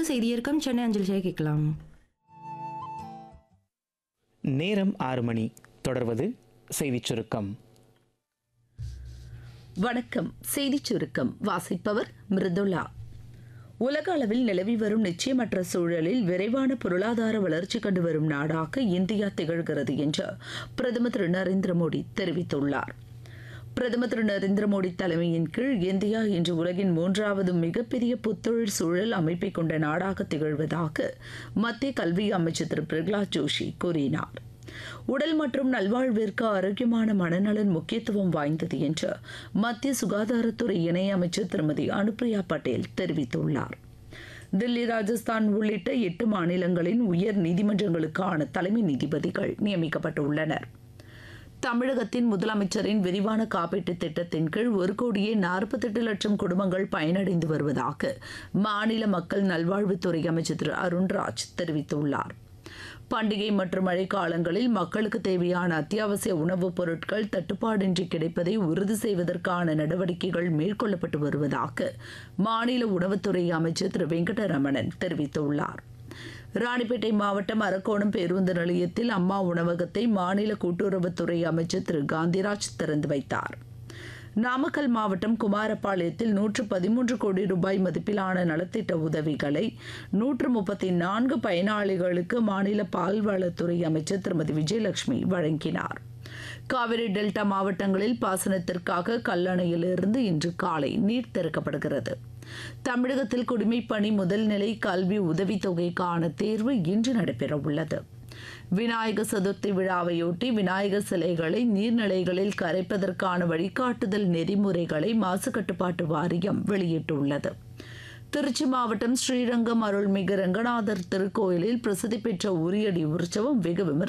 செய்தியற்கம் சென்னை அஞ்சல் செய்ய கேட்கலாம் நேரம் ஆறு மணி தொடர்வது செய்திச் சுருக்கம் வணக்கம் செய்திச் சுருக்கம் வாசிப்பவர் மிருதுளா உலக அளவில் நிலவி வரும் நிச்சயமற்ற சூழலில் விரைவான பொருளாதார வளர்ச்சி கண்டு வரும் நாடாக இந்தியா திகழ்கிறது என்று பிரதமர் திரு நரேந்திர மோடி தெரிவித்துள்ளார் பிரதமர் திரு நரேந்திர மோடி தலைமையின் கீழ் இந்தியா இன்று உலகின் மூன்றாவது மிகப்பெரிய புத்தொழில் சூழல் அமைப்பை கொண்ட நாடாக திகழ்வதாக மத்திய கல்வி அமைச்சர் திரு பிரகலாத் ஜோஷி கூறினார் உடல் மற்றும் நல்வாழ்விற்கு ஆரோக்கியமான மனநலன் முக்கியத்துவம் வாய்ந்தது என்று மத்திய சுகாதாரத்துறை இணையமைச்சர் திருமதி அனுப்பிரியா பட்டேல் தெரிவித்துள்ளார் தில்லி ராஜஸ்தான் உள்ளிட்ட எட்டு மாநிலங்களின் உயர் நீதிமன்றங்களுக்கான தலைமை நீதிபதிகள் நியமிக்கப்பட்டுள்ளனர் தமிழகத்தின் முதலமைச்சரின் விரிவான காப்பீட்டுத் திட்டத்தின் கீழ் ஒரு கோடியே நாற்பத்தெட்டு லட்சம் குடும்பங்கள் பயனடைந்து வருவதாக மாநில மக்கள் நல்வாழ்வுத்துறை அமைச்சர் திரு அருண்ராஜ் தெரிவித்துள்ளார் பண்டிகை மற்றும் மழைக்காலங்களில் மக்களுக்கு தேவையான அத்தியாவசிய உணவுப் பொருட்கள் தட்டுப்பாடின்றி கிடைப்பதை உறுதி செய்வதற்கான நடவடிக்கைகள் மேற்கொள்ளப்பட்டு வருவதாக மாநில உணவுத்துறை அமைச்சர் திரு வெங்கடரமணன் தெரிவித்துள்ளார் ராணிப்பேட்டை மாவட்டம் அரக்கோணம் பேருந்து நிலையத்தில் அம்மா உணவகத்தை மாநில கூட்டுறவுத்துறை அமைச்சர் திரு காந்திராஜ் திறந்து வைத்தார் நாமக்கல் மாவட்டம் குமாரபாளையத்தில் நூற்று பதிமூன்று கோடி ரூபாய் மதிப்பிலான நலத்திட்ட உதவிகளை நூற்று முப்பத்தி நான்கு பயனாளிகளுக்கு மாநில பால்வளத்துறை அமைச்சர் திருமதி விஜயலட்சுமி வழங்கினார் காவிரி டெல்டா மாவட்டங்களில் பாசனத்திற்காக கல்லணையிலிருந்து இன்று காலை நீர் திறக்கப்படுகிறது தமிழகத்தில் குடிமைப்பணி முதல்நிலை கல்வி உதவித்தொகைக்கான தேர்வு இன்று நடைபெறவுள்ளது விநாயகர் சதுர்த்தி விழாவையொட்டி விநாயகர் சிலைகளை நீர்நிலைகளில் கரைப்பதற்கான வழிகாட்டுதல் நெறிமுறைகளை மாசு கட்டுப்பாட்டு வாரியம் வெளியிட்டுள்ளது திருச்சி மாவட்டம் ஸ்ரீரங்கம் அருள்மிகு ரங்கநாதர் திருக்கோயிலில் பிரசித்தி பெற்ற உரியடி உற்சவம் வெகு விமர்சையாக